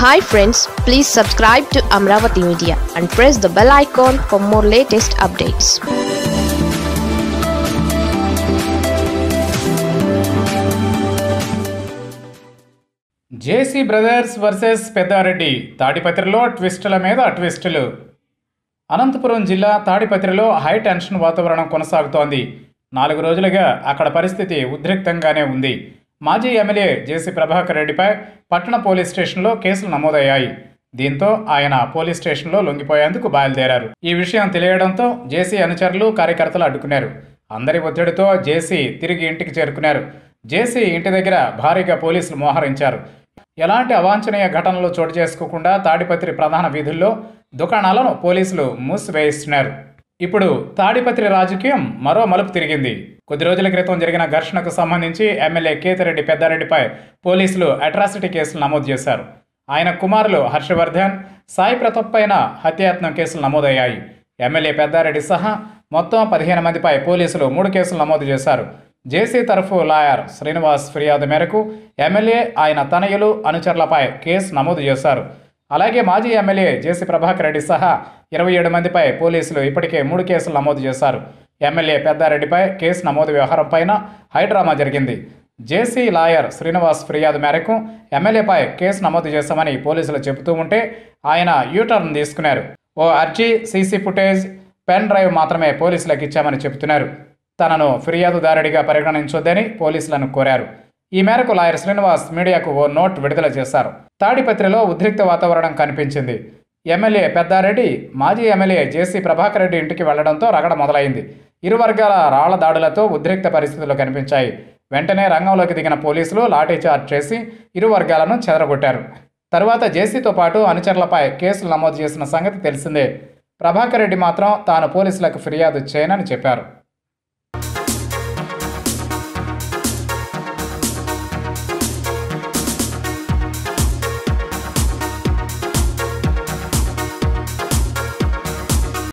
hi friends please subscribe to Amaravati media and press the bell icon for more latest updates JC brothers versus Peddareddy తాడిపత్రిలో ట్విస్టుల మీద ట్విస్టులు అనంతపురం జిల్లా తాడిపత్రిలో high tension వాతావరణం కొనసాగుతోంది నాలుగు రోజులుగా అక్కడ పరిస్థితి ఉద్రిక్తంగానే ఉంది మాజీ ఎమ్మెల్యే జేసీ ప్రభాకర్ రెడ్డిపై పట్టణ పోలీస్ స్టేషన్లో కేసులు నమోదయ్యాయి దీంతో ఆయన పోలీస్ స్టేషన్లో లొంగిపోయేందుకు బయలుదేరారు ఈ విషయం తెలియడంతో జేసీ అనుచరులు కార్యకర్తలు అడ్డుకున్నారు అందరి ఒత్తిడితో జేసీ తిరిగి ఇంటికి చేరుకున్నారు జేసీ ఇంటి దగ్గర భారీగా పోలీసులు మోహరించారు ఎలాంటి అవాంఛనీయ ఘటనలు చోటు చేసుకోకుండా తాడిపత్రి ప్రధాన వీధుల్లో దుకాణాలను పోలీసులు మూసివేయిస్తున్నారు ఇప్పుడు తాడిపత్రి రాజకీయం మరో మలుపు తిరిగింది కొద్ది రోజుల క్రితం జరిగిన ఘర్షణకు సంబంధించి ఎమ్మెల్యే కేతిరెడ్డి పెద్దారెడ్డిపై పోలీసులు అట్రాసిటీ కేసులు నమోదు చేశారు ఆయన కుమారులు హర్షవర్ధన్ సాయి ప్రతాప్ పైన హత్యాయత్నం కేసులు నమోదయ్యాయి ఎమ్మెల్యే పెద్దారెడ్డి సహా మొత్తం పదిహేను మందిపై పోలీసులు మూడు కేసులు నమోదు చేశారు జేసీ తరఫు లాయర్ శ్రీనివాస్ ఫిర్యాదు మేరకు ఎమ్మెల్యే ఆయన తనయులు అనుచరులపై కేసు నమోదు చేశారు అలాగే మాజీ ఎమ్మెల్యే జేసీ ప్రభాకర్ రెడ్డి సహా ఇరవై ఏడు మందిపై పోలీసులు ఇప్పటికే మూడు కేసులు నమోదు చేశారు ఎమ్మెల్యే పెద్దారెడ్డిపై కేసు నమోదు వ్యవహారం పైన హైడ్రామా జరిగింది జేసీ లాయర్ శ్రీనివాస్ ఫిర్యాదు మేరకు ఎమ్మెల్యేపై కేసు నమోదు చేశామని పోలీసులు చెబుతూ ఉంటే ఆయన యూటర్న్ తీసుకున్నారు ఓ అర్జీ సీసీ ఫుటేజ్ పెన్ డ్రైవ్ మాత్రమే పోలీసులకు ఇచ్చామని చెబుతున్నారు తనను ఫిర్యాదుదారుడిగా పరిగణించొద్దని పోలీసులను కోరారు ఈ మేరకు లాయర్ శ్రీనివాస్ మీడియాకు ఓ నోట్ విడుదల చేశారు తాడిపత్రిలో ఉద్రిక్త వాతావరణం కనిపించింది ఎమ్మెల్యే పెద్దారెడ్డి మాజీ ఎమ్మెల్యే జేసీ ప్రభాకర్ రెడ్డి ఇంటికి వెళ్లడంతో రగడ మొదలైంది ఇరు వర్గాల రాళ్ల దాడులతో ఉద్రిక్త పరిస్థితులు కనిపించాయి వెంటనే రంగంలోకి దిగిన పోలీసులు లాఠీచార్జ్ చేసి ఇరు వర్గాలను చెదరగొట్టారు తరువాత జేసీతో పాటు అనుచరులపై కేసులు నమోదు చేసిన సంగతి తెలిసిందే ప్రభాకర్ రెడ్డి మాత్రం తాను పోలీసులకు ఫిర్యాదు చేయనని చెప్పారు